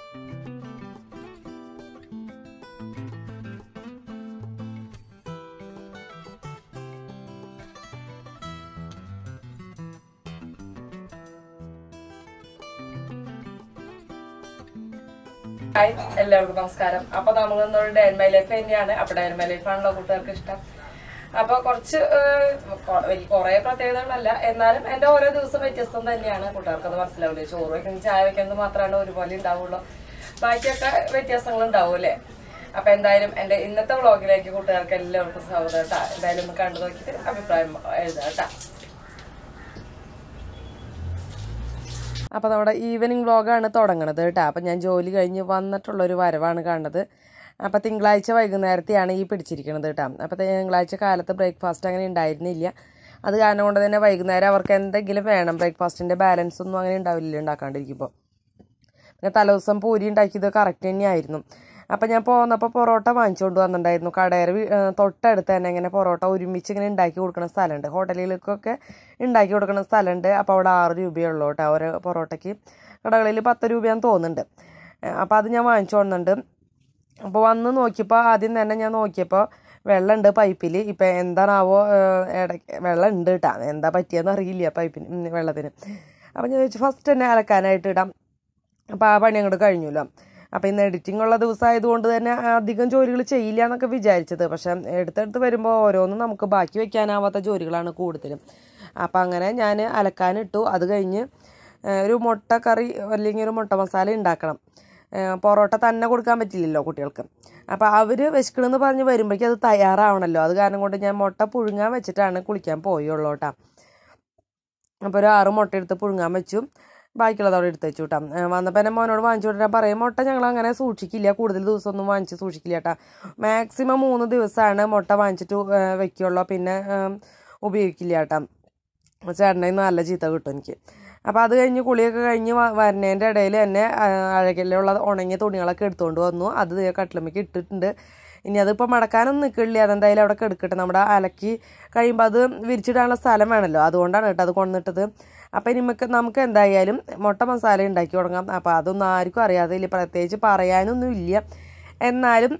hi എല്ലാവർക്കും നമസ്കാരം അപ്പൊ നമ്മൾ ഇന്നൊരു ഡയൻമൈ ലൈഫ് തന്നെയാണ് അപ്പൊ ഡയൻമൈ ലൈഫ് ആണല്ലോ കൂട്ടുകാർക്ക് ഇഷ്ടം അപ്പൊ കുറച്ച് ഏഹ്, കൊ- വലിയ കുറെ പ്രത്യേകതകളല്ല എന്നാലും എന്റെ ഓരോ ദിവസം വ്യത്യസ്തം തന്നെയാണ് കൂട്ടുകാർക്ക് അത് മനസ്സിലാവില്ലേ ചോറ് വെക്കുന്നത് ചായ വെക്കുന്നത് മാത്രമാണ് ഒരുപോലെ ഉണ്ടാവുള്ളൂ ബാക്കിയൊക്കെ വ്യത്യാസങ്ങൾ ഉണ്ടാവും അല്ലേ അപ്പൊ എന്തായാലും എന്റെ ഇന്നത്തെ വ്ളോഗിലേക്ക് കൂട്ടുകാർക്ക് എല്ലാവർക്കും സ്വാഗതം കേട്ടാ എന്തായാലും ഒന്ന് കണ്ടു നോക്കിയിട്ട് അഭിപ്രായം എഴുതാം കേട്ടാ അപ്പോൾ നമ്മുടെ ഈവനിങ് വ്ളോഗാണ് തുടങ്ങണത് കേട്ടോ അപ്പം ഞാൻ ജോലി കഴിഞ്ഞ് വന്നിട്ടുള്ളൊരു വരവാണ് കാണുന്നത് അപ്പോൾ തിങ്കളാഴ്ച വൈകുന്നേരത്തെയാണ് ഈ പിടിച്ചിരിക്കുന്നത് കേട്ടോ അപ്പോൾ തിങ്കളാഴ്ച കാലത്ത് ബ്രേക്ക്ഫാസ്റ്റ് അങ്ങനെ ഉണ്ടായിരുന്നില്ല അത് കാരണം കൊണ്ട് തന്നെ വൈകുന്നേരം അവർക്ക് എന്തെങ്കിലും വേണം ബ്രേക്ക്ഫാസ്റ്റിൻ്റെ ബാലൻസ് ഒന്നും അങ്ങനെ ഉണ്ടാവില്ല ഉണ്ടാക്കാണ്ടിരിക്കുമ്പോൾ പിന്നെ തലേദിവസം പൂരി ഉണ്ടാക്കിയത് കറക്റ്റ് തന്നെയായിരുന്നു അപ്പം ഞാൻ പോന്നപ്പോൾ പൊറോട്ട വാങ്ങിച്ചുകൊണ്ട് വന്നിട്ടുണ്ടായിരുന്നു കടയർ തൊട്ടടുത്ത് തന്നെ ഇങ്ങനെ പൊറോട്ട ഒരുമിച്ച് ഇങ്ങനെ ഉണ്ടാക്കി കൊടുക്കുന്ന സ്ഥലമുണ്ട് ഹോട്ടലുകൾക്കൊക്കെ ഉണ്ടാക്കി കൊടുക്കുന്ന സ്ഥലമുണ്ട് അപ്പോൾ അവിടെ ആറ് രൂപയുള്ളൂ കേട്ടോ ഒരു പൊറോട്ടയ്ക്ക് കടകളിൽ പത്ത് രൂപയാന്ന് തോന്നുന്നുണ്ട് അപ്പോൾ അത് ഞാൻ വാങ്ങിച്ചു വന്നിട്ടുണ്ട് അപ്പോൾ വന്ന് നോക്കിയപ്പോൾ ആദ്യം തന്നെ ഞാൻ നോക്കിയപ്പോൾ വെള്ളമുണ്ട് പൈപ്പിൽ ഇപ്പം എന്താണാവോ ഇടയ്ക്ക് വെള്ളം ഉണ്ട് കേട്ടോ എന്താ പറ്റിയെന്ന് അറിയില്ല പൈപ്പിന് ഉം, വെള്ളത്തിന് അപ്പം ഞാൻ ചോദിച്ചു ഫസ്റ്റ് തന്നെ അലക്കാനായിട്ട് ഇടാം അപ്പോൾ ആ പണി അങ്ങോട്ട് കഴിഞ്ഞല്ലോ അപ്പോൾ ഇന്ന് എഡിറ്റിംഗ് ഉള്ള ദിവസമായതുകൊണ്ട് തന്നെ അധികം ജോലികൾ ചെയ്യില്ല എന്നൊക്കെ വിചാരിച്ചത് പക്ഷെ എടുത്തെടുത്ത് വരുമ്പോൾ ഓരോന്നും നമുക്ക് ബാക്കി വെക്കാനാവാത്ത ജോലികളാണ് കൂടുതലും അപ്പോൾ അങ്ങനെ ഞാൻ അലക്കാനിട്ടു അത് കഴിഞ്ഞ് ഏഹ്, ഒരു മുട്ട കറി അല്ലെങ്കിൽ ഒരു മുട്ട മസാല ഉണ്ടാക്കണം ഏഹ്, പൊറോട്ട തന്നെ കൊടുക്കാൻ പറ്റില്ലല്ലോ കുട്ടികൾക്ക് അപ്പോൾ അവർ വിശക്കണമെന്ന് പറഞ്ഞ് വരുമ്പോഴേക്കും അത് തയ്യാറാവണമല്ലോ അത് കാരണം കൊണ്ട് ഞാൻ മുട്ട പുഴുങ്ങാൻ വെച്ചിട്ടാണ് കുളിക്കാൻ പോയുള്ളൂ കേട്ടോ അപ്പോൾ ഒരു ആറ് മുട്ട എടുത്ത് പുഴുങ്ങാൻ വെച്ചു ബാക്കിയുള്ളത് അവിടെ എടുത്ത് വെച്ചു കേട്ടോ വന്നപ്പോൾ എൻ്റെ മോനോട് വാങ്ങിച്ചു കൊടുക്കാൻ പറയും മുട്ട ഞങ്ങൾ അങ്ങനെ സൂക്ഷിക്കില്ല കൂടുതൽ ദിവസമൊന്നും വാങ്ങിച്ച് സൂക്ഷിക്കില്ല കേട്ടോ മാക്സിമം മൂന്ന് ദിവസമാണ് മുട്ട വാങ്ങിച്ചിട്ട് ഏഹ്, വെക്കുള്ളൂ പിന്നെ ഏഹ്, ഉപയോഗിക്കില്ല കേട്ടോ ചേട്ടനെ നല്ല ചീത്ത കിട്ടും എനിക്ക് അപ്പോൾ അത് കഴിഞ്ഞ് കുളിയൊക്കെ കഴിഞ്ഞ് വ- വരുന്നതിൻ്റെ ഇടയിൽ തന്നെ അഴകലുള്ള ഉണങ്ങിയ തുണികളൊക്കെ എടുത്തുകൊണ്ട് വന്നു അത് ദേ കട്ടിലമ്മയ്ക്ക് ഇട്ടിട്ടുണ്ട് ഇനി അതിപ്പോൾ മടക്കാനൊന്നും നിൽക്കില്ല അതെന്തായാലും അവിടെ കിടക്കട്ടെ നമ്മുടെ അലക്കി കഴിയുമ്പോൾ അത് വിരിച്ചിടാനുള്ള സ്ഥലം വേണമല്ലോ അതുകൊണ്ടാണ് കേട്ടോ അത് കൊണ്ടിട്ടത് അപ്പോൾ ഇനി നമുക്ക് നമുക്ക് എന്തായാലും മുട്ട മസാല ഉണ്ടാക്കി തുടങ്ങാം അപ്പോൾ അതൊന്നും ആർക്കും അറിയാതെ ഇല്ല പ്രത്യേകിച്ച് പറയാനൊന്നും ഇല്ല എന്നാലും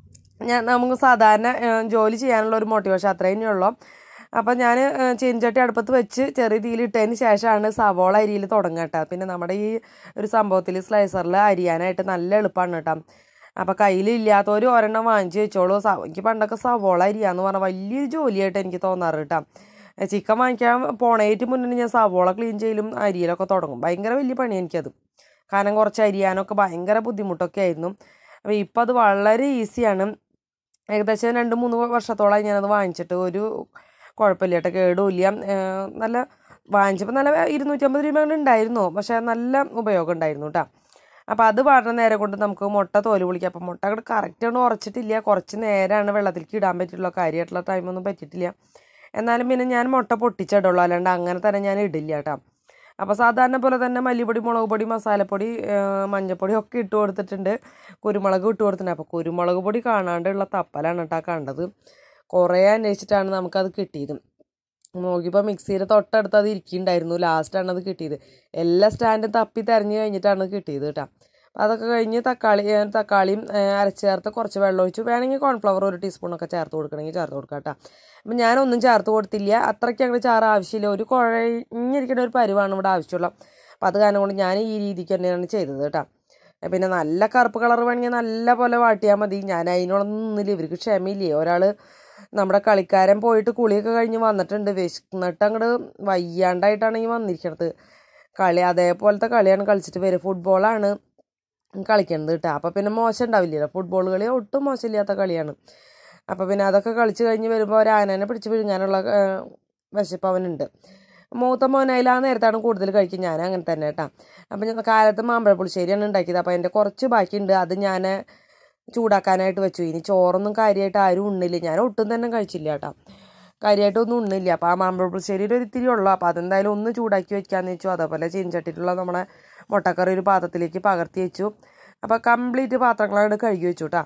ഞാൻ നമുക്ക് സാധാരണ ഏഹ്, ജോലി ചെയ്യാനുള്ള ഒരു മോട്ടിവേഷൻ അത്രേ തന്നെയുള്ളൂ അപ്പം ഞാൻ ചീനച്ചട്ടി അടുപ്പത്ത് വെച്ച് ചെറിയ തീയിലിട്ടതിന് ശേഷമാണ് സവോള അരിയിൽ തുടങ്ങുക കേട്ടോ പിന്നെ നമ്മുടെ ഈ ഒരു സംഭവത്തിൽ സ്ലൈസറിൽ അരിയാനായിട്ട് നല്ല എളുപ്പമാണ് കേട്ടോ അപ്പം കയ്യിലില്ലാത്തവർ ഒരെണ്ണം വാങ്ങിച്ച് വെച്ചോളൂ സ എനിക്ക് പണ്ടൊക്കെ സവോള അരിയാന്ന് പറഞ്ഞാൽ വലിയൊരു ജോലിയായിട്ട് എനിക്ക് തോന്നാറ് കേട്ടോ ചിക്കൻ വാങ്ങിക്കാൻ പോണേറ്റ് മുന്നേ ഞാൻ സവോള ക്ലീൻ ചെയ്യലും അരിയലൊക്കെ തുടങ്ങും ഭയങ്കര വലിയ പണി എനിക്കത് കാരണം കുറച്ച് അരിയാനൊക്കെ ഭയങ്കര ബുദ്ധിമുട്ടൊക്കെ ആയിരുന്നു അപ്പോൾ ഇപ്പം അത് വളരെ ഈസിയാണ് ഏകദേശം രണ്ട് മൂന്ന് വർഷത്തോളമായി ഞാനത് വാങ്ങിച്ചിട്ട് ഒരു കുഴപ്പമില്ല കേട്ടോ കേടുമില്ല ഏഹ് നല്ല വാങ്ങിച്ചപ്പോൾ നല്ല ഇരുന്നൂറ്റമ്പത് രൂപ കൊണ്ട് ഉണ്ടായിരുന്നു പക്ഷേ നല്ല ഉപയോഗം ഉണ്ടായിരുന്നു കേട്ടോ അപ്പോൾ അത് പാടുന്ന നേരം കൊണ്ട് നമുക്ക് മുട്ട തോല് പൊളിക്കാം അപ്പോൾ മുട്ട അങ്ങോട്ട് കറക്റ്റ് കൊണ്ട് ഉറച്ചിട്ടില്ല കുറച്ച് നേരമാണ് വെള്ളത്തിലേക്ക് ഇടാൻ പറ്റുള്ളൂ കാര്യമായിട്ടുള്ള ടൈമൊന്നും പറ്റിയിട്ടില്ല എന്നാലും പിന്നെ ഞാൻ മുട്ട പൊട്ടിച്ചിടുള്ളൂ അല്ലാണ്ട് അങ്ങനെ തന്നെ ഞാൻ ഇടില്ല കേട്ടോ അപ്പോൾ സാധാരണ പോലെ തന്നെ മല്ലിപ്പൊടി മുളക് പൊടി മസാലപ്പൊടി ഏഹ് മഞ്ഞൾപ്പൊടി ഒക്കെ ഇട്ട് കൊടുത്തിട്ടുണ്ട് കുരുമുളക് ഇട്ട് കൊടുത്തിട്ടുണ്ട് അപ്പോൾ കുരുമുളക് പൊടി കാണാണ്ടുള്ള തപ്പലാണ് കേട്ടോ കണ്ടത് കുറേ അന്വേഷിച്ചിട്ടാണ് നമുക്കത് കിട്ടിയത് നോക്കിയപ്പോൾ മിക്സിയുടെ തൊട്ടടുത്ത് അത് ഇരിക്കുന്നുണ്ടായിരുന്നു ലാസ്റ്റാണ് അത് കിട്ടിയത് എല്ലാ സ്റ്റാൻഡും തപ്പി തെരഞ്ഞു കഴിഞ്ഞിട്ടാണ് അത് കിട്ടിയത് കേട്ടോ അപ്പോൾ അതൊക്കെ കഴിഞ്ഞ് തക്കാളി ഏഹ് തക്കാളിയും ഏഹ് അരച്ച് ചേർത്ത് കുറച്ച് വെള്ളം ഒഴിച്ചു വേണമെങ്കിൽ കോൺഫ്ലവർ ഒരു ടീസ്പൂണൊക്കെ ചേർത്ത് കൊടുക്കണമെങ്കിൽ ചേർത്ത് കൊടുക്കാം കേട്ടോ അപ്പം ഞാനൊന്നും ചേർത്ത് കൊടുത്തില്ല അത്രയ്ക്ക് അങ്ങോട്ട് ചാറ് ആവശ്യമില്ല ഒരു കുഴഞ്ഞിരിക്കുന്ന ഒരു പരിവാണ് ഇവിടെ ആവശ്യമുള്ള അപ്പോൾ അത് കാരണം കൊണ്ട് ഞാൻ ഈ രീതിക്ക് തന്നെയാണ് ചെയ്തത് കേട്ടോ പിന്നെ നല്ല കറുപ്പ് കളർ വേണമെങ്കിൽ നല്ല പോലെ വാട്ടിയാൽ മതി ഞാൻ അതിനോടൊന്നും നിന്നില്ല ഇവർക്ക് ക്ഷമയില്ലേ ഒരാൾ നമ്മുടെ കളിക്കാരൻ പോയിട്ട് കുളിയൊക്കെ കഴിഞ്ഞ് വന്നിട്ടുണ്ട് വിശന്നിട്ട് അങ്ങോട്ട് വയ്യാണ്ടായിട്ടാണ് ഈ വന്നിരിക്കണത് കളി അതേപോലത്തെ കളിയാണ് കളിച്ചിട്ട് വരും ഫുട്ബോളാണ് കളിക്കണത് കേട്ടോ അപ്പോൾ പിന്നെ മോശം ഉണ്ടാവില്ലല്ലോ ഫുട്ബോൾ കളി ഒട്ടും മോശമില്ലാത്ത കളിയാണ് അപ്പോൾ പിന്നെ അതൊക്കെ കളിച്ച് കഴിഞ്ഞ് വരുമ്പോൾ ഒരു ആനനെ പിടിച്ച് വിഴുങ്ങാനുള്ള ഏഹ്, വിശപ്പ് അവനുണ്ട് മൂത്ത മോനായാലും ആ നേരത്താണ് കൂടുതൽ കഴിക്കും ഞാൻ അങ്ങനെ തന്നെ കേട്ടോ അപ്പം ഞാൻ കാലത്ത് മാമ്പഴ പുളിശ്ശേരിയാണ് ഉണ്ടാക്കിയത് അപ്പോൾ അതിൻ്റെ കുറച്ച് ബാക്കിയുണ്ട് അത് ഞാൻ ചൂടാക്കാനായിട്ട് വെച്ചു ഇനി ചോറൊന്നും കാര്യമായിട്ട് ആരും ഉണ്ണില്ല ഞാൻ ഒട്ടും തന്നെ കഴിച്ചില്ല കേട്ടോ കാര്യമായിട്ടൊന്നും ഉണ്ണില്ല അപ്പോൾ ആ മാമ്പഴ പുളിശ്ശേരിയിൽ ഒരു ഇത്തിരി ഉള്ളൂ അപ്പോൾ അതെന്തായാലും ഒന്ന് ചൂടാക്കി വെക്കാമെന്ന് വെച്ചു അതേപോലെ ചീനച്ചട്ടിയിലുള്ള നമ്മുടെ മുട്ടക്കറി ഒരു പാത്രത്തിലേക്ക് പകർത്തി വെച്ചു അപ്പോൾ കംപ്ലീറ്റ് പാത്രങ്ങളായിട്ട് കഴുകി വെച്ചു കേട്ടോ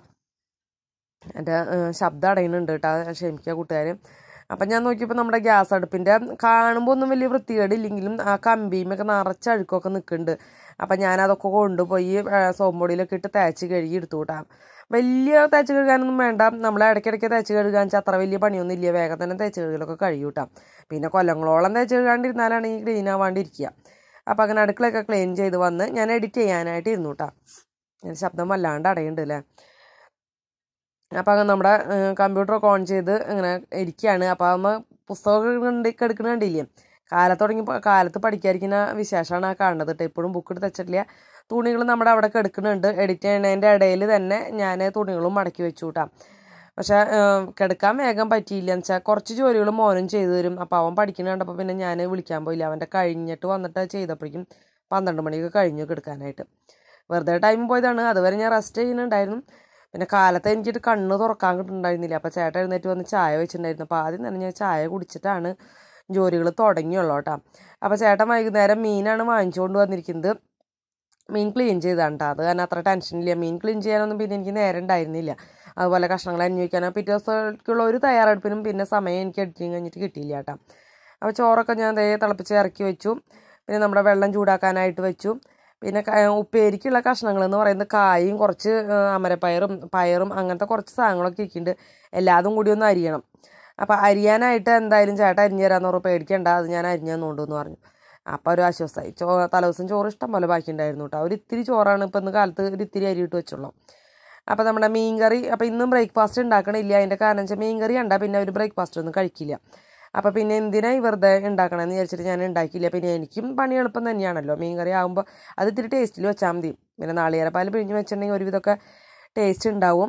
എൻ്റെ ശബ്ദം അടയുന്നുണ്ട് കേട്ടോ ക്ഷമിക്കുക കൂട്ടുകാർ അപ്പം ഞാൻ നോക്കിയപ്പോൾ നമ്മുടെ ഗ്യാസ് അടുപ്പിൻ്റെ കാണുമ്പോൾ ഒന്നും വലിയ വൃത്തികേടില്ലെങ്കിലും ആ കമ്പിയുമൊക്കെ നിറച്ച് അഴുക്കൊക്കെ നിൽക്കുന്നുണ്ട് അപ്പം ഞാനതൊക്കെ കൊണ്ടുപോയി സോപ്പ് പൊടിയിലൊക്കെ ഇട്ട് തേച്ച് കഴുകി എടുത്തു കൂട്ടാം വലിയ തേച്ച് കഴുകാനൊന്നും വേണ്ട നമ്മൾ ഇടയ്ക്കിടയ്ക്ക് തേച്ച് കഴുകാൻ വെച്ചാൽ അത്ര വലിയ പണിയൊന്നും ഇല്ല വേഗം തന്നെ തേച്ച് കഴുകലൊക്കെ കഴിയൂട്ടാം പിന്നെ കൊല്ലങ്ങളോളം തേച്ച് കഴുകാണ്ടിരുന്നാലാണ് ഈ ക്ലീൻ ആവാണ്ടിരിക്കുക അപ്പം അങ്ങനെ അടുക്കളയൊക്കെ ക്ലീൻ ചെയ്ത് വന്ന് ഞാൻ എഡിറ്റ് ചെയ്യാനായിട്ട് ഇരുന്നു കേട്ടോ ഞാൻ ശബ്ദം വല്ലാണ്ട് അടയുന്നുണ്ട് അല്ലേ അപ്പം അങ്ങനെ നമ്മുടെ കമ്പ്യൂട്ടറൊക്കെ ഓൺ ചെയ്ത് ഇങ്ങനെ ഇരിക്കുകയാണ് അപ്പം നമ്മൾ പുസ്തകമൊക്കെ കണ്ട് എടുക്കണ കണ്ടില്ലേ കാലത്ത് തുടങ്ങി കാലത്ത് പഠിക്കാതിരിക്കുന്ന വിശേഷമാണ് ആ കാണുന്നത് കേട്ടോ ഇപ്പോഴും ബുക്ക് എടുത്ത് വെച്ചിട്ടില്ല തുണികൾ നമ്മുടെ അവിടെ കിടക്കുന്നുണ്ട് എഡിറ്റ് ചെയ്യുന്നതിൻ്റെ ഇടയിൽ തന്നെ ഞാൻ തുണികളും മടക്കി വെച്ചു കൂട്ടാം പക്ഷെ കിടക്കാൻ വേഗം പറ്റിയില്ല എന്ന് വെച്ചാൽ കുറച്ച് ജോലികൾ മോനും ചെയ്തു തരും അപ്പോൾ അവൻ പഠിക്കുന്ന കണ്ടപ്പോൾ പിന്നെ ഞാൻ വിളിക്കാൻ പോയില്ല അവൻ്റെ കഴിഞ്ഞിട്ട് വന്നിട്ട് ചെയ്തപ്പോഴേക്കും പന്ത്രണ്ട് മണിയൊക്കെ കഴിഞ്ഞു കിടക്കാനായിട്ട് വെറുതെ ടൈം പോയതാണ് അതുവരെ ഞാൻ റെസ്റ്റ് ചെയ്യുന്നുണ്ടായിരുന്നു പിന്നെ കാലത്ത് എനിക്കിട്ട് കണ്ണ് തുറക്കാൻ കിട്ടുന്നുണ്ടായിരുന്നില്ല അപ്പോൾ ചേട്ടൻ എഴുന്നേറ്റ് വന്ന് ചായ വെച്ചിട്ടുണ്ടായിരുന്നു അപ്പോൾ ആദ്യം തന്നെ ഞാൻ ചായ കുടിച്ചിട്ടാണ് ജോലികൾ തുടങ്ങിയുള്ളൂ കേട്ടോ അപ്പോൾ ചേട്ടൻ വൈകുന്നേരം മീനാണ് വാങ്ങിച്ചുകൊണ്ട് വന്നിരിക്കുന്നത് മീൻ ക്ലീൻ ചെയ്താണ് കേട്ടോ അത് കാരണം അത്ര ടെൻഷനില്ല മീൻ ക്ലീൻ ചെയ്യാനൊന്നും പിന്നെ എനിക്ക് നേരം ഉണ്ടായിരുന്നില്ല അതുപോലെ കഷ്ണങ്ങൾ അന്വേഷിക്കാനോ പിറ്റേ ദിവസത്തേക്കുള്ള ഒരു തയ്യാറെടുപ്പിനും പിന്നെ സമയം എനിക്ക് എഡിറ്റിങ് കഴിഞ്ഞിട്ട് കിട്ടിയില്ല കേട്ടോ അപ്പോൾ ചോറൊക്കെ ഞാൻ ദേ തിളപ്പിച്ച് ഇറക്കി വെച്ചു പിന്നെ നമ്മുടെ വെള്ളം ചൂടാക്കാനായിട്ട് വെച്ചു പിന്നെ ഉപ്പേരിക്കുള്ള കഷ്ണങ്ങൾ എന്ന് പറയുന്നത് കായും കുറച്ച് അമരപ്പയറും പയറും അങ്ങനത്തെ കുറച്ച് സാധനങ്ങളൊക്കെ ഇരിക്കുന്നുണ്ട് എല്ലാതും കൂടി ഒന്ന് അരിയണം അപ്പോൾ അരിയാനായിട്ട് എന്തായാലും ചേട്ടൻ അരിഞ്ഞു തരാമെന്ന് പറഞ്ഞ് പേടിക്കണ്ട അത് ഞാൻ അരിഞ്ഞു തന്നുകൊണ്ടെന്ന് പറഞ്ഞു അപ്പോൾ ഒരു ആശ്വാസമായി ചോ തലേദിവസം ചോറ് ഇഷ്ടം പോലെ ബാക്കിയുണ്ടായിരുന്നു കേട്ടോ ഒരു ഇത്തിരി ചോറാണ് ഇപ്പം ഇന്ന് കാലത്ത് ഒരു ഇത്തിരി അരി ഇട്ട് വെച്ചുള്ളൂ അപ്പോൾ നമ്മുടെ മീൻ കറി അപ്പോൾ ഇന്നും ബ്രേക്ക്ഫാസ്റ്റ് ഉണ്ടാക്കണില്ല അതിൻ്റെ കാരണം വെച്ചാൽ മീൻ കറി കണ്ടാൽ പിന്നെ ഒരു ബ്രേക്ക്ഫാസ്റ്റ് ഒന്നും കഴിക്കില്ല അപ്പോൾ പിന്നെ എന്തിനാ ഈ വെറുതെ ഉണ്ടാക്കണമെന്ന് വിചാരിച്ചിട്ട് ഞാൻ ഉണ്ടാക്കിയില്ല പിന്നെ എനിക്കും പണി എളുപ്പം തന്നെയാണല്ലോ മീൻ കറി ആകുമ്പോൾ അത് ഇത്തിരി ടേസ്റ്റിൽ വെച്ചാൽ മതി പിന്നെ നാളികേരപ്പാൽ പിഴിഞ്ഞ് വെച്ചിട്ടുണ്ടെങ്കിൽ ഒരുവിധമൊക്കെ ടേസ്റ്റ് ഉണ്ടാവും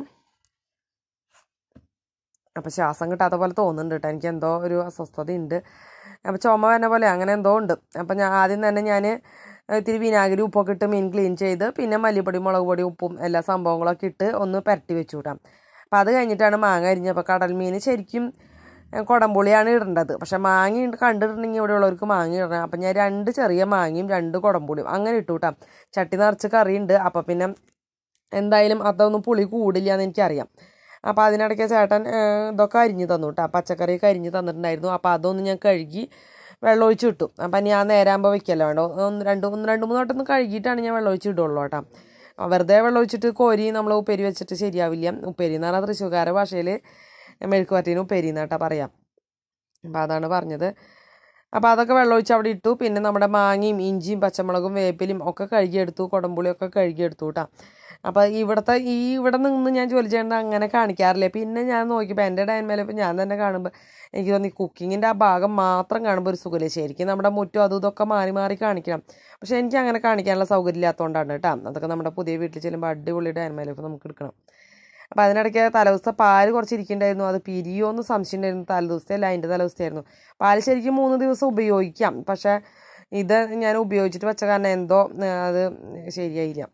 അപ്പോൾ ശ്വാസം കിട്ടാത്ത പോലെ തോന്നുന്നുണ്ട് കേട്ടോ എനിക്ക് എന്തോ ഒരു അസ്വസ്ഥതയുണ്ട് അപ്പോൾ ചുമ വരുന്ന പോലെ അങ്ങനെ എന്തോ ഉണ്ട് അപ്പോൾ ഞാൻ ആദ്യം തന്നെ ഞാൻ ഇത്തിരി വിനാഗിരി ഉപ്പൊക്കെ ഇട്ട് മീൻ ക്ലീൻ ചെയ്ത് പിന്നെ മല്ലിപ്പൊടി മുളക് പൊടി ഉപ്പും എല്ലാ സംഭവങ്ങളൊക്കെ ഇട്ട് ഒന്ന് പുരട്ടി വെച്ചു വിടാം അപ്പോൾ അത് കഴിഞ്ഞിട്ടാണ് മാങ്ങ അരിഞ്ഞപ്പോൾ കടൽ മീൻ ശരിക്കും കുടംപുളിയാണ് ഇടേണ്ടത് പക്ഷെ മാങ്ങ കണ്ടിട്ടുണ്ടെങ്കിൽ ഇവിടെ ഉള്ളവർക്ക് മാങ്ങ ഇടണം അപ്പം ഞാൻ രണ്ട് ചെറിയ മാങ്ങയും രണ്ട് കുടംപുളിയും അങ്ങനെ ഇട്ടു കൂട്ടാം ചട്ടി നിറച്ച് കറിയുണ്ട് അപ്പം പിന്നെ എന്തായാലും അതൊന്നും പുളി കൂടില്ല എന്ന് എനിക്കറിയാം അപ്പോൾ അതിനിടയ്ക്ക് ചേട്ടൻ ഇതൊക്കെ അരിഞ്ഞ് തന്നു കേട്ടോ പച്ചക്കറിയൊക്കെ അരിഞ്ഞ് തന്നിട്ടുണ്ടായിരുന്നു അപ്പോൾ അതൊന്ന് ഞാൻ കഴുകി വെള്ളം ഒഴിച്ച് കിട്ടും അപ്പം ഞാൻ നേരാകുമ്പോൾ വെക്കല്ലോ വേണ്ട ഒന്ന് രണ്ട് ഒന്ന് രണ്ട് മൂന്ന് വട്ടം ഒന്ന് കഴുകിയിട്ടാണ് ഞാൻ വെള്ളം ഒഴിച്ച് ഇടുള്ളൂ കേട്ടോ വെറുതെ വെള്ളം ഒഴിച്ചിട്ട് കോരി നമ്മൾ ഉപ്പേരി വെച്ചിട്ട് ശരിയാവില്ല ഉപ്പേരി എന്ന് പറഞ്ഞാൽ തൃശ്ശൂർക്കാര ഭാഷയിൽ മെഴുക്കുവരട്ടീന് ഉപ്പേരി എന്നാട്ടാ പറയാം അപ്പോൾ അതാണ് പറഞ്ഞത് അപ്പോൾ അതൊക്കെ വെള്ളം ഒഴിച്ച് അവിടെ ഇട്ടു പിന്നെ നമ്മുടെ മാങ്ങയും ഇഞ്ചിയും പച്ചമുളകും വേപ്പിലും ഒക്കെ കഴുകിയെടുത്തു കുടംപുളിയൊക്കെ കഴുകിയെടുത്തു കേട്ടോ അപ്പോൾ ഇവിടുത്തെ ഈ ഇവിടെ നിന്ന് ഞാൻ ജോലി ചെയ്യേണ്ട അങ്ങനെ കാണിക്കാറില്ല പിന്നെ ഞാൻ നോക്കിയപ്പോൾ എൻ്റെ ഡൈൻമേലെ ഇപ്പോൾ ഞാൻ തന്നെ കാണുമ്പോൾ എനിക്ക് തോന്നി കുക്കിങ്ങിൻ്റെ ആ ഭാഗം മാത്രം കാണുമ്പോൾ ഒരു സുഖമില്ല ശരിക്കും നമ്മുടെ മുറ്റും അതും ഇതൊക്കെ മാറി മാറി കാണിക്കണം പക്ഷേ എനിക്ക് അങ്ങനെ കാണിക്കാനുള്ള സൗകര്യം ഇല്ലാത്തതുകൊണ്ടാണ് കേട്ടോ അതൊക്കെ നമ്മുടെ പുതിയ വീട്ടിൽ ചെല്ലുമ്പോൾ അടിപൊളി ഡൈൻമേലെ ഇപ്പോൾ നമുക്ക് എടുക്കണം അപ്പോൾ അതിനിടയ്ക്ക് തലേദിവസത്തെ പാല് കുറച്ച് ഇരിക്കുന്നുണ്ടായിരുന്നു അത് പിരിയോ എന്ന് സംശയം ഉണ്ടായിരുന്നു തലേദിവസത്തെ അല്ല അതിൻ്റെ തലേദിവസമായിരുന്നു പാല് ശരിക്കും മൂന്ന് ദിവസം ഉപയോഗിക്കാം പക്ഷേ ഇത് ഞാൻ ഉപയോഗിച്ചിട്ട് വെച്ച കാരണം എന്തോ അത് ശരിയായില്ല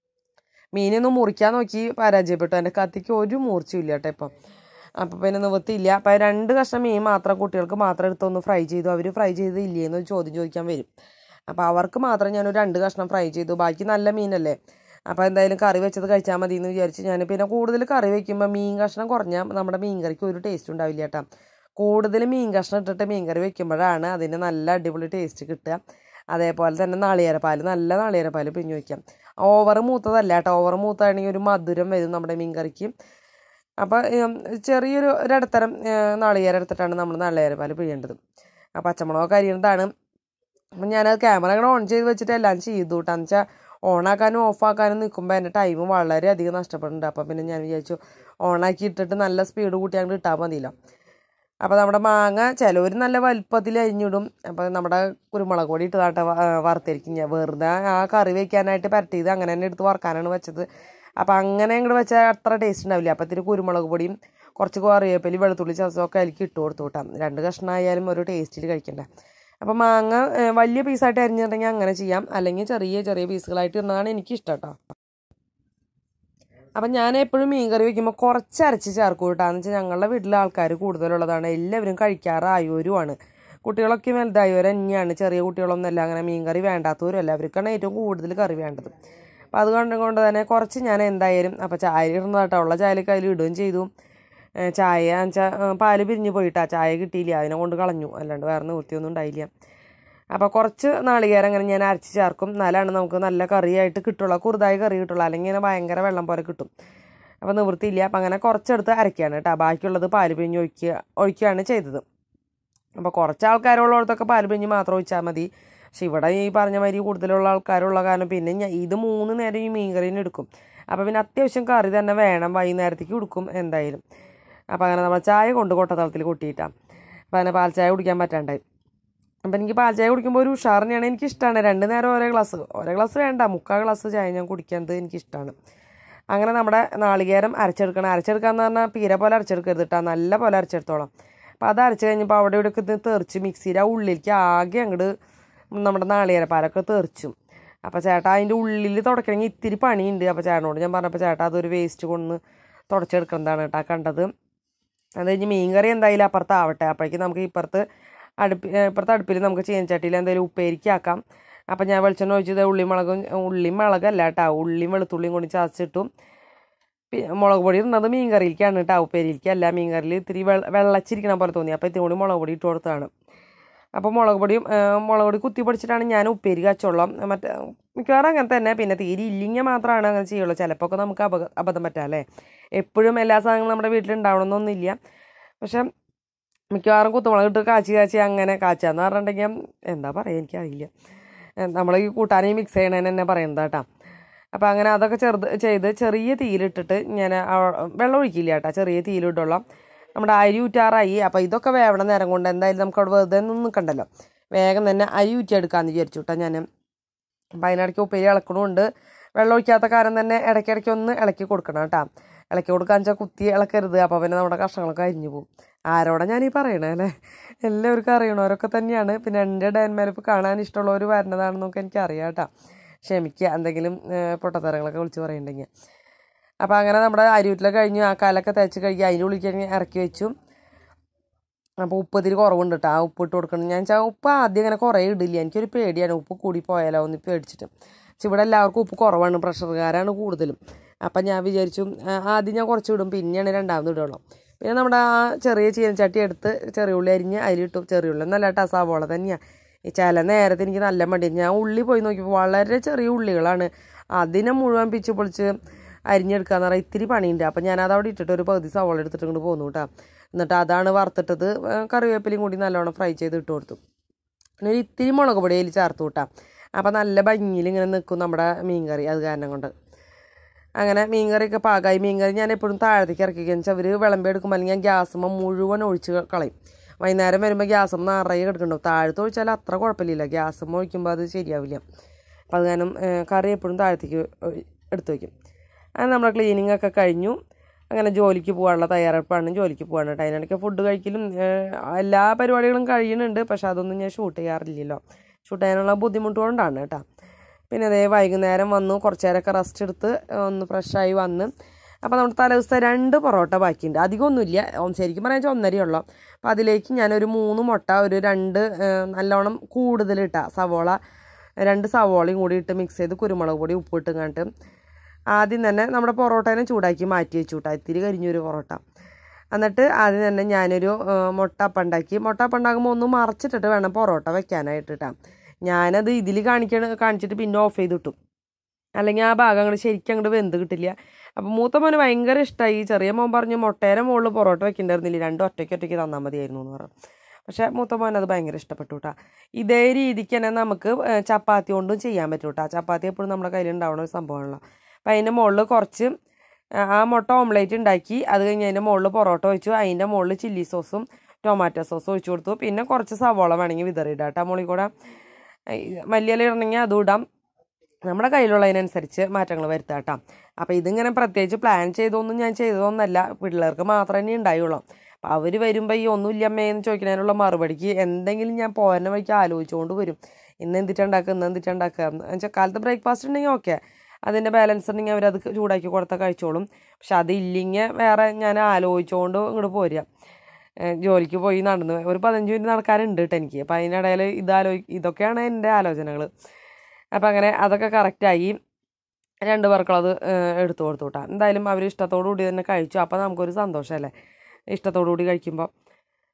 മീനൊന്നും മുറിക്കാൻ നോക്കി പരാജയപ്പെട്ടു എൻ്റെ കത്തിക്ക് ഒരു മൂർച്ചയില്ല കേട്ടോ ഇപ്പം അപ്പം പിന്നെ നിവൃത്തിയില്ല അപ്പം രണ്ട് കഷ്ണം മീൻ മാത്രം കുട്ടികൾക്ക് മാത്രം എടുത്തൊന്ന് ഫ്രൈ ചെയ്തു അവർ ഫ്രൈ ചെയ്ത് ഇല്ലേന്ന് ചോദ്യം ചോദിക്കാൻ വരും അപ്പോൾ അവർക്ക് മാത്രം ഞാനൊരു രണ്ട് കഷ്ണം ഫ്രൈ ചെയ്തു ബാക്കി നല്ല മീനല്ലേ അപ്പോൾ എന്തായാലും കറി വെച്ചത് കഴിച്ചാൽ മതി എന്ന് വിചാരിച്ച് ഞാൻ പിന്നെ കൂടുതൽ കറി വെക്കുമ്പോൾ മീൻ കഷ്ണം കുറഞ്ഞാൽ നമ്മുടെ മീൻ കറിക്ക് ഒരു ടേസ്റ്റ് ഉണ്ടാവില്ല കേട്ടോ കൂടുതൽ മീൻ കഷ്ണം ഇട്ടിട്ട് മീൻ കറി വെക്കുമ്പോഴാണ് അതിന് നല്ല അടിപൊളി ടേസ്റ്റ് കിട്ടുക അതേപോലെ തന്നെ നാളികേരപ്പാൽ നല്ല നാളികേരപ്പാൽ പിഴിഞ്ഞ് വയ്ക്കാം ഓവർ മൂത്തതല്ല കേട്ടോ ഓവർ മൂത്താണെങ്കിൽ ഒരു മധുരം വരും നമ്മുടെ മീൻ കറിക്ക് അപ്പോൾ ചെറിയൊരു ഒരിടത്തരം നാളികേരം എടുത്തിട്ടാണ് നമ്മൾ നാളികേരപ്പാൽ പിഴിയേണ്ടത് ആ പച്ചമുളകൊക്കെ അരിയുന്നതാണ് അപ്പം ഞാനത് ക്യാമറ അങ്ങനെ ഓൺ ചെയ്ത് വെച്ചിട്ട് എല്ലാം ചെയ്തു കേട്ടോ വെച്ചാൽ ഓണാക്കാനും ഓഫാക്കാനും നിൽക്കുമ്പോൾ എൻ്റെ ടൈം വളരെയധികം നഷ്ടപ്പെടുന്നുണ്ട് അപ്പോൾ പിന്നെ ഞാൻ വിചാരിച്ചു ഓണാക്കി ഇട്ടിട്ട് നല്ല സ്പീഡ് കൂട്ടി അങ്ങോട്ട് ഇട്ടാൽ മതിയല്ലോ അപ്പോൾ നമ്മുടെ മാങ്ങ ചിലവർ നല്ല വലുപ്പത്തിൽ അരിഞ്ഞിടും അപ്പോൾ നമ്മുടെ കുരുമുളക് പൊടി ഇട്ടതാട്ടെ വറുത്തിരിക്കും ഞാൻ വെറുതെ ആ കറി വെക്കാനായിട്ട് പരട്ടിയത് അങ്ങനെ തന്നെ എടുത്ത് വറുക്കാനാണ് വെച്ചത് അപ്പോൾ അങ്ങനെ അങ്ങോട്ട് വെച്ചാൽ അത്ര ടേസ്റ്റ് ഉണ്ടാവില്ല അപ്പോൾ ഇത്തിരി കുരുമുളക് പൊടിയും കുറച്ച് കറിവേപ്പിലി വെളുത്തുള്ളി ചതച്ചൊക്കെ അതിലേക്ക് ഇട്ട് കൊടുത്തു കൂട്ടാം രണ്ട് കഷ്ണമായാലും ഒരു ടേസ്റ്റിൽ കഴിക്കണ്ടേ അപ്പോൾ മാങ്ങ വലിയ പീസായിട്ട് അരിഞ്ഞിട്ടുണ്ടെങ്കിൽ അങ്ങനെ ചെയ്യാം അല്ലെങ്കിൽ ചെറിയ ചെറിയ പീസുകളായിട്ട് ഇടുന്നതാണ് എനിക്കിഷ്ടം കേട്ടോ അപ്പം ഞാൻ എപ്പോഴും മീൻ കറി വെക്കുമ്പോൾ കുറച്ച് അരച്ച് ചേർക്കും കേട്ടോ എന്ന് വെച്ചാൽ ഞങ്ങളുടെ വീട്ടിലെ ആൾക്കാർ കൂടുതലുള്ളതാണ് എല്ലാവരും കഴിക്കാറായവരുമാണ് കുട്ടികളൊക്കെ വലുതായവർ തന്നെയാണ് ചെറിയ കുട്ടികളൊന്നുമല്ല അങ്ങനെ മീൻ കറി വേണ്ടാത്തവരും അല്ല അവർക്കാണ് ഏറ്റവും കൂടുതൽ കറി വേണ്ടത് അപ്പോൾ അതുകൊണ്ട് കൊണ്ട് തന്നെ കുറച്ച് ഞാൻ എന്തായാലും അപ്പോൾ ചായ ഇടുന്നതാട്ടോ ഉള്ള ചായയിലേക്ക് അതിൽ ഇടുകയും ചെയ്തു ചായ വെച്ചാൽ പാല് പിരിഞ്ഞ് പോയിട്ടാ ചായ കിട്ടിയില്ല അതിനെ കൊണ്ട് കളഞ്ഞു അല്ലാണ്ട് വേറെ നിവൃത്തിയൊന്നും ഉണ്ടായില്ല അപ്പോൾ കുറച്ച് നാളികേരം അങ്ങനെ ഞാൻ അരച്ച് ചേർക്കും എന്നാലാണ് നമുക്ക് നല്ല കറിയായിട്ട് കിട്ടുള്ളൂ കുറുതായി കറി കിട്ടുള്ളൂ അല്ലെങ്കിൽ ഇങ്ങനെ ഭയങ്കര വെള്ളം പോലെ കിട്ടും അപ്പോൾ നിവൃത്തിയില്ല അപ്പം അങ്ങനെ കുറച്ചെടുത്ത് അരയ്ക്കുകയാണ് കേട്ടോ ബാക്കിയുള്ളത് പാല് പിഴിഞ്ഞ് ഒഴിക്കുക ഒഴിക്കുകയാണ് ചെയ്തത് അപ്പോൾ കുറച്ച് ആൾക്കാരുള്ളിടത്തൊക്കെ പാല് പിഴിഞ്ഞ് മാത്രം ഒഴിച്ചാൽ മതി പക്ഷെ ഇവിടെ ഈ പറഞ്ഞ മാതിരി കൂടുതലുള്ള ആൾക്കാരുള്ള കാരണം പിന്നെ ഞാൻ ഇത് മൂന്ന് നേരം ഈ മീൻ കറീനെ എടുക്കും അപ്പോൾ പിന്നെ അത്യാവശ്യം കറി തന്നെ വേണം വൈകുന്നേരത്തേക്ക് കൊടുക്കും എന്തായാലും അപ്പോൾ അങ്ങനെ നമ്മൾ ചായ കൊണ്ട് കൊട്ടത്തളത്തിൽ കൊട്ടിയിട്ടാണ് അപ്പോൾ അങ്ങനെ പാൽ ചായ കുടിക്കാൻ പറ്റാണ്ടായി അപ്പം എനിക്ക് പാൽ ചായ കുടിക്കുമ്പോൾ ഒരു ഉഷാറിനെയാണ് എനിക്കിഷ്ടമാണ് രണ്ട് നേരം ഓരോ ഗ്ലാസ് ഓരോ ഗ്ലാസ് വേണ്ട മുക്കാൽ ഗ്ലാസ് ചായ ഞാൻ കുടിക്കുന്നത് എനിക്കിഷ്ടമാണ് അങ്ങനെ നമ്മുടെ നാളികേരം അരച്ചെടുക്കണം അരച്ചെടുക്കുക എന്ന് പറഞ്ഞാൽ പീര പോലെ അരച്ചെടുക്കരുത് കേട്ടോ നല്ല പോലെ അരച്ചെടുത്തോളാം അപ്പോൾ അത് അരച്ച് കഴിഞ്ഞപ്പോൾ അവിടെ ഇവിടെയൊക്കെ ഇത് തെറിച്ച് മിക്സിയുടെ ആ ഉള്ളിലേക്ക് ആകെ അങ്ങോട്ട് നമ്മുടെ നാളികേരപ്പാലൊക്കെ തെറിച്ചും അപ്പോൾ ചേട്ടാ അതിൻ്റെ ഉള്ളിൽ തുടക്കണമെങ്കിൽ ഇത്തിരി പണിയുണ്ട് അപ്പോൾ ചേട്ടനോട് ഞാൻ പറഞ്ഞപ്പോൾ ചേട്ടാ അതൊരു വേസ്റ്റ് കൊണ്ട് തുടച്ചെടുക്കുന്നതാണ് കേട്ടോ കണ്ടത് അത് കഴിഞ്ഞ് മീൻ കറി എന്തായാലും അപ്പുറത്താവട്ടെ അപ്പോഴേക്കും നമുക്ക് ഇപ്പുറത്ത് അടുപ്പ് ഇപ്പുറത്തെ അടുപ്പിൽ നമുക്ക് ചീനച്ചട്ടിയിൽ എന്തെങ്കിലും ഉപ്പേരിക്കാക്കാം അപ്പം ഞാൻ വെളിച്ചെണ്ണ ഒഴിച്ചത് ഉള്ളിമുളകും ഉള്ളി മുളകല്ല കേട്ടോ ഉള്ളിയും വെളുത്തുള്ളിയും കൊണ്ട് ചതച്ചിട്ടു പി- മുളക് പൊടി ഇടുന്നത് മീൻ കറിയിലേക്കാണ് കേട്ടോ ഉപ്പേരിയിലേക്കല്ല മീൻ കറിയിൽ ഇത്തിരി വെള്ള വെള്ളച്ചിരിക്കണ പോലെ തോന്നി അപ്പോൾ ഇത്തിരി കൂടി മുളക് പൊടി ഇട്ട് കൊടുത്തതാണ് അപ്പോൾ മുളക് പൊടിയും ആ, മുളക് പൊടി കുത്തി പൊടിച്ചിട്ടാണ് ഞാൻ ഉപ്പേരി കച്ചോളം മറ്റേ മിക്കവാറും അങ്ങനെ തന്നെ പിന്നെ തീരെ ഇല്ലെങ്കിൽ മാത്രമാണ് അങ്ങനെ ചെയ്യുള്ളൂ ചിലപ്പോൾ ഒക്കെ നമുക്ക് അപക അബദ്ധം പറ്റാം അല്ലേ എപ്പോഴും എല്ലാ സാധനങ്ങളും നമ്മുടെ വീട്ടിലുണ്ടാവണമെന്നൊന്നുമില്ല പക്ഷെ മിക്കവാറും കുത്തുമുളക് ഇട്ട് കാച്ചി കാച്ചി അങ്ങനെ കാച്ചാന്ന് പറഞ്ഞിട്ടുണ്ടെങ്കിൽ എന്താ പറയുക എനിക്കറിയില്ല നമ്മൾ ഈ കൂട്ടാനീ മിക്സ് ചെയ്യണേന്ന് തന്നെ പറയുന്നത് കേട്ടോ അപ്പോൾ അങ്ങനെ അതൊക്കെ ചെറുത് ചെയ്ത് ചെറിയ തീയിലിട്ടിട്ട് ഞാൻ അവ- വെള്ളം ഒഴിക്കില്ല കേട്ടോ ചെറിയ തീയിലിട്ടുള്ള നമ്മുടെ അരി ഊറ്റാറായി അപ്പോൾ ഇതൊക്കെ വേവണ നേരം കൊണ്ട് എന്തായാലും നമുക്ക് അവിടെ വെറുതെ ഒന്നും നിൽക്കണ്ടല്ലോ വേഗം തന്നെ അരി ഊറ്റിയെടുക്കാമെന്ന് വിചാരിച്ചു കേട്ടോ ഞാൻ അപ്പം അതിനിടയ്ക്ക് ഉപ്പേരി ഇളക്കണമുണ്ട് വെള്ളം ഒഴിക്കാത്ത കാരണം തന്നെ ഇടയ്ക്കിടയ്ക്ക് ഒന്ന് ഇളക്കി കൊടുക്കണം കേട്ടോ ഇളക്കി കൊടുക്കാന്ന് വെച്ചാൽ കുത്തി ഇളക്കരുത് അപ്പോൾ പിന്നെ നമ്മുടെ കഷ്ണങ്ങളൊക്കെ അരിഞ്ഞു പോകും ആരോടാ ഞാൻ ഈ പറയണേ അല്ലേ എല്ലാവർക്കും അറിയണവരൊക്കെ തന്നെയാണ് പിന്നെ എൻ്റെ ഡാൻമാരിപ്പ് കാണാൻ ഇഷ്ടമുള്ളവർ വരുന്നതാണെന്നൊക്കെ എനിക്ക് അറിയാം കേട്ടോ ക്ഷമിക്കുക എന്തെങ്കിലും ഏഹ്, പൊട്ടത്തരങ്ങളൊക്കെ വിളിച്ച് പറയുന്നുണ്ടെങ്കിൽ അപ്പോൾ അങ്ങനെ നമ്മുടെ അരിയൂറ്റിലൊക്കെ കഴിഞ്ഞു ആ കാലൊക്കെ തേച്ച് കഴുകി അതിൻ്റെ ഉള്ളിൽ കഴിഞ്ഞ് ഇറക്കി വെച്ചു അപ്പോൾ ഉപ്പ് ഇത്തിരി കുറവുണ്ട് കേട്ടോ ആ ഉപ്പ് ഇട്ട് കൊടുക്കണം ഞാൻ വെച്ചാൽ ഉപ്പ് ആദ്യം അങ്ങനെ കുറേ ഇടില്ല എനിക്കൊരു പേടിയാണ് ഉപ്പ് കൂടി പോയാലോ എന്ന് പേടിച്ചിട്ട് പക്ഷെ ഇവിടെ എല്ലാവർക്കും ഉപ്പ് കുറവാണ് പ്രഷറുകാരാണ് കൂടുതലും അപ്പം ഞാൻ വിചാരിച്ചു ആ, ആദ്യം ഞാൻ കുറച്ച് ഇടും പിന്നെയാണ് രണ്ടാമത് ഇടുള്ളൂ പിന്നെ നമ്മുടെ ആ ചെറിയ ചീനച്ചട്ടി എടുത്ത് ചെറിയ ഉള്ളി അരിഞ്ഞ് അതിലിട്ടു ചെറിയ ഉള്ളി നല്ല കേട്ടോ സവോള തന്നെയാണ് ഈ ചില നേരത്തെ എനിക്ക് നല്ല മടി ഞാൻ ഉള്ളി പോയി നോക്കിയപ്പോൾ വളരെ ചെറിയ ഉള്ളികളാണ് അതിനെ മുഴുവൻ പിച്ച് പൊളിച്ച് അരിഞ്ഞെടുക്കാന്ന് പറഞ്ഞാൽ ഇത്തിരി പണിയുണ്ട് അപ്പം ഞാനത് അവിടെ ഇട്ടിട്ട് ഒരു പകുതി സവോള എടുത്തിട്ട് ഇങ്ങോട്ട് പോന്നു കേട്ടോ എന്നിട്ട് അതാണ് വറുത്തിട്ടത് ഏ, കറിവേപ്പിലയും കൂടി നല്ലോണം ഫ്രൈ ചെയ്ത് ഇട്ട് കൊടുത്തു പിന്നെ ഒരു ഇത്തിരി മുളക് പൊടി അതിൽ ചേർത്ത് കൂട്ടാം അപ്പം നല്ല ഭംഗിയിൽ ഇങ്ങനെ നിൽക്കും നമ്മുടെ മീൻ കറി അത് കാരണം കൊണ്ട് അങ്ങനെ മീൻ കറിയൊക്കെ പാകമായി മീൻ കറി ഞാൻ എപ്പോഴും താഴത്തേക്ക് ഇറക്കി വെച്ചാൽ അവർ വിളമ്പി എടുക്കുമ്പോൾ അല്ലെങ്കിൽ ഞാൻ ഗ്യാസുമ്പോൾ മുഴുവൻ ഒഴിച്ച് ക- കളയും വൈകുന്നേരം വരുമ്പോൾ ഗ്യാസും നിറയെ കിടക്കുന്നുണ്ടാവും താഴത്ത് ഒഴിച്ചാൽ അത്ര കുഴപ്പമില്ല ഗ്യാസുമ്പോൾ ഒഴിക്കുമ്പോൾ അത് ശരിയാവില്ല അപ്പം അത് കാരണം ഏ, കറി എപ്പോഴും താഴത്തേക്ക് ഒഴി- എടുത്ത് വയ്ക്കും അങ്ങനെ നമ്മുടെ ക്ലീനിങ് ഒക്കെ കഴിഞ്ഞു അങ്ങനെ ജോലിക്ക് പോകാനുള്ള തയ്യാറെടുപ്പാണ് ജോലിക്ക് പോകാണ് കേട്ടോ അതിനിടയ്ക്ക് ഫുഡ് കഴിക്കലും ഏ, എല്ലാ പരിപാടികളും കഴിയുന്നുണ്ട് പക്ഷെ അതൊന്നും ഞാൻ ഷൂട്ട് ചെയ്യാറില്ലല്ലോ ഷൂട്ട് ചെയ്യാനുള്ള ബുദ്ധിമുട്ട് കൊണ്ടാണ് കേട്ടോ പിന്നെ അതേ വൈകുന്നേരം വന്നു കുറച്ച് നേരമൊക്കെ റെസ്റ്റ് എടുത്ത് ഒന്ന് ഫ്രഷായി വന്ന് അപ്പോൾ നമ്മുടെ തലേദിവസത്തെ രണ്ട് പൊറോട്ട ബാക്കിയുണ്ട് അധികമൊന്നുമില്ല ഉം, ശരിക്കും പറയാൻ വെച്ചാൽ ഒന്നരയേ ഉള്ളൂ അപ്പോൾ അതിലേക്ക് ഞാനൊരു മൂന്ന് മുട്ട ഒരു രണ്ട് ഏ, നല്ലോണം കൂടുതലിട്ട സവോള രണ്ട് സവോളയും കൂടി ഇട്ട് മിക്സ് ചെയ്ത് കുരുമുളക് പൊടി ഉപ്പിട്ട് കണ്ടിട്ട് ആദ്യം തന്നെ നമ്മുടെ പൊറോട്ടേനെ ചൂടാക്കി മാറ്റി വെച്ചു കേട്ടോ ഇത്തിരി കരിഞ്ഞൊരു പൊറോട്ട എന്നിട്ട് ആദ്യം തന്നെ ഞാനൊരു ആ, മുട്ട അപ്പം ഉണ്ടാക്കി മുട്ട അപ്പം ഉണ്ടാക്കുമ്പോൾ ഒന്ന് മറച്ചിട്ടിട്ട് വേണം പൊറോട്ട വെക്കാനായിട്ട് കേട്ടോ ഞാനത് ഇതിൽ കാണിക്കണ കാണിച്ചിട്ട് പിന്നെ ഓഫ് ചെയ്ത് ഇട്ടു അല്ലെങ്കിൽ ആ ഭാഗം അങ്ങോട്ട് ശരിക്കും അങ്ങോട്ട് വെന്ത് കിട്ടില്ല അപ്പം മൂത്ത മോന് ഭയങ്കര ഇഷ്ടമായി ചെറിയ മോൻ പറഞ്ഞു മുട്ടേരെ മുകളിൽ പൊറോട്ട വെക്കണ്ടായിരുന്നില്ല രണ്ടും ഒറ്റയ്ക്ക് ഒറ്റയ്ക്ക് തന്നാൽ മതിയായിരുന്നു എന്ന് പറഞ്ഞു പക്ഷേ മൂത്ത മോൻ അത് ഭയങ്കര ഇഷ്ടപ്പെട്ടു കേട്ടോ ഇതേ രീതിക്ക് തന്നെ നമുക്ക് ഏ, ചപ്പാത്തി കൊണ്ടും ചെയ്യാൻ പറ്റും കേട്ടോ ചപ്പാത്തി എപ്പോഴും നമ്മുടെ കയ്യിൽ ഉണ്ടാവുന്ന ഒരു സംഭവമാണല്ലോ അപ്പം അതിൻ്റെ മുകളിൽ കുറച്ച് ആ, ആ മുട്ട ഓംലേറ്റ് ഉണ്ടാക്കി അത് കഴിഞ്ഞ് അതിൻ്റെ മുകളിൽ പൊറോട്ട വെച്ചു അതിൻ്റെ മുകളിൽ ചില്ലി സോസും ടൊമാറ്റോ സോസും ഒഴിച്ചു കൊടുത്തു പിന്നെ കുറച്ച് സവോള വേണമെങ്കിൽ വിതറിയിടാം കേട്ടോ മുകളിൽ കൂടെ ഈ മല്ലിയില ഇടണമെങ്കിൽ അതും ഇടാം നമ്മുടെ കയ്യിലുള്ളതിനനുസരിച്ച് മാറ്റങ്ങൾ വരുത്താം കേട്ടോ അപ്പോൾ ഇതിങ്ങനെ പ്രത്യേകിച്ച് പ്ലാൻ ചെയ്തൊന്നും ഞാൻ ചെയ്തതൊന്നല്ല പിള്ളേർക്ക് മാത്രമേ ഉണ്ടായുള്ളൂ അപ്പോൾ അവർ വരുമ്പോൾ ഈ ഒന്നുമില്ല അമ്മേ എന്ന് ചോദിക്കുന്നതിനുള്ള മറുപടിക്ക് എന്തെങ്കിലും ഞാൻ പോരുന്ന വഴിക്ക് ആലോചിച്ചുകൊണ്ട് വരും ഇന്ന് എന്തിട്ടുണ്ടാക്കുക ഇന്ന് എന്തിട്ടുണ്ടാക്കുക എന്ന് വെച്ചാൽ കാലത്ത് ബ്രേക്ക്ഫാസ്റ്റ് ഉണ്ടെങ്കിൽ ഓക്കെ അതിൻ്റെ ബാലൻസ് ഉണ്ടെങ്കിൽ അവരത് ചൂടാക്കി കൊടുത്താൽ കഴിച്ചോളും പക്ഷെ അതില്ലെങ്കിൽ വേറെ ഞാൻ ആലോചിച്ചുകൊണ്ട് ഇങ്ങോട്ട് പോരുക ഏഹ് ജോലിക്ക് പോയി നടന്നു ഒരു പതിനഞ്ച് മിനിറ്റ് നടക്കാനുണ്ട് കേട്ടോ എനിക്ക് അപ്പം അതിനിടയിൽ ഇതാലോ ഇതൊക്കെയാണ് എൻ്റെ ആലോചനകൾ അപ്പം അങ്ങനെ അതൊക്കെ കറക്റ്റായി രണ്ട് പേർക്കുള്ളത് എടുത്തു കൊടുത്തു കേട്ടോ എന്തായാലും അവർ ഇഷ്ടത്തോടു കൂടി തന്നെ കഴിച്ചു അപ്പം നമുക്കൊരു സന്തോഷമല്ലേ ഇഷ്ടത്തോടു കൂടി കഴിക്കുമ്പോൾ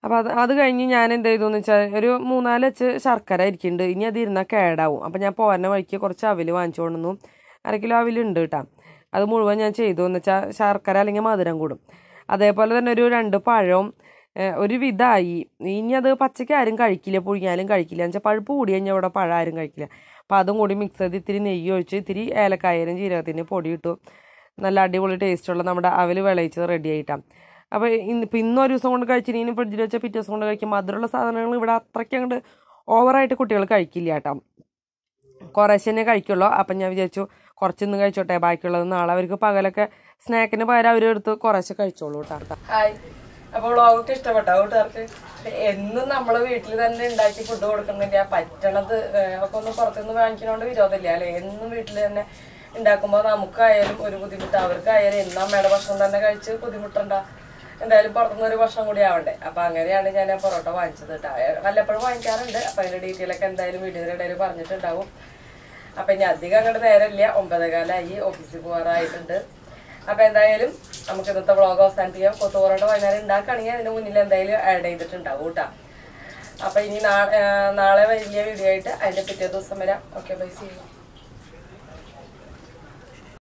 അപ്പോൾ അത് അത് കഴിഞ്ഞ് ഞാൻ എന്ത് ചെയ്തു എന്ന് വെച്ചാൽ ഒരു മൂന്നാല് വെച്ച് ശർക്കര ഇരിക്കുന്നുണ്ട് ഇനി അത് ഇരുന്നാൽ കേടാവും അപ്പോൾ ഞാൻ പോരുന്ന വഴിക്ക് കുറച്ച് അവിൽ വാങ്ങിച്ചു കൊണ്ടുവന്നു അര കിലോ അവിലുണ്ട് കേട്ടോ അത് മുഴുവൻ ഞാൻ ചെയ്തു എന്ന് വെച്ചാൽ ശർക്കര അല്ലെങ്കിൽ മധുരം കൂടും അതേപോലെ തന്നെ ഒരു രണ്ട് പഴവും ഏഹ്, ഒരു വിധമായി ഇനി അത് പച്ചയ്ക്ക് ആരും കഴിക്കില്ല പുഴുങ്ങിയാലും കഴിക്കില്ല എന്ന് വെച്ചാൽ പഴുപ്പ് കൂടി കഴിഞ്ഞാൽ ഇവിടെ പഴം ആരും കഴിക്കില്ല അപ്പോൾ അതും കൂടി മിക്സ് ചെയ്ത് ഇത്തിരി നെയ്യ് ഒഴിച്ച് ഇത്തിരി ഏലക്കായരും ജീരകത്തിൻ്റെ പൊടി ഇട്ടു നല്ല അടിപൊളി ടേസ്റ്റുള്ള നമ്മുടെ അവൽ വിളയിച്ചത് റെഡി ആയിട്ടാണ് അപ്പോൾ ഇന്ന് ഇപ്പം ഇന്നൊരു ദിവസം കൊണ്ട് കഴിച്ചിനി ഫ്രിഡ്ജിൽ വെച്ചാൽ പിറ്റേ ദിവസം കൊണ്ട് കഴിക്കും മധുരമുള്ള സാധനങ്ങൾ ഇവിടെ അത്രയ്ക്ക് അങ്ങോട്ട് ഓവറായിട്ട് കുട്ടികൾ കഴിക്കില്ല കേട്ടോ കുറേശ്ശെ കഴിക്കുള്ളൂ അപ്പം ഞാൻ വിചാരിച്ചു കുറച്ചൊന്നും കഴിച്ചോട്ടെ ബാക്കിയുള്ളത് നാളെ അവർക്ക് പകലൊക്കെ സ്നാക്കിന് പകരം അവരെടുത്ത് കുറേശ്ശെ കഴിച്ചോളൂ കേട്ടോ ഹായ് അപ്പോൾ വ്ളോഗൊക്കെ ഇഷ്ടപ്പെട്ടോ കൂട്ടുകാർക്ക് എന്നും നമ്മൾ വീട്ടിൽ തന്നെ ഉണ്ടാക്കി ഫുഡ് കൊടുക്കുന്നില്ല പറ്റണത് ഏഹ്, ഒക്കെ ഒന്ന് പുറത്തുനിന്ന് വാങ്ങിക്കണോണ്ട് വിരോധമില്ല അല്ലേ എന്നും വീട്ടിൽ തന്നെ ഉണ്ടാക്കുമ്പോൾ നമുക്കായാലും ഒരു ബുദ്ധിമുട്ട് അവർക്കായാലും എന്നും അമ്മയുടെ ഭക്ഷണം തന്നെ കഴിച്ച് ബുദ്ധിമുട്ടണ്ട എന്തായാലും പുറത്തുനിന്ന് ഒരു ഭക്ഷണം കൂടി ആവണ്ടേ അപ്പൊ അങ്ങനെയാണ് ഞാൻ ആ പൊറോട്ട വാങ്ങിച്ചത് കേട്ടോ വല്ലപ്പോഴും വാങ്ങിക്കാറുണ്ട് അപ്പൊ അതിന്റെ ഡീറ്റെയിൽ ഒക്കെ എന്തായാലും വീഡിയോയുടെ ഇടയിൽ പറഞ്ഞിട്ടുണ്ടാവും അപ്പൊ ഇനി അധികം അങ്ങോട്ട് നേരമില്ല ഒമ്പതേകാലായി ഓഫീസിൽ പോകാറായിട്ടുണ്ട് അപ്പൊ എന്തായാലും നമുക്ക് ഇന്നത്തെ വ്ളോഗ് അവസാനിപ്പിക്കാം കൊത്തുപൊറോട്ട വൈകുന്നേരം ഉണ്ടാക്കുകയാണെങ്കിൽ അതിന് മുന്നിൽ എന്തായാലും ആഡ് ചെയ്തിട്ടുണ്ടാവും കേട്ടോ അപ്പൊ ഇനി നാളെ നാളെ വലിയ വീഡിയോ ആയിട്ട് അതിന്റെ പിറ്റേ ദിവസം വരാം ഓക്കെ ബൈ സീ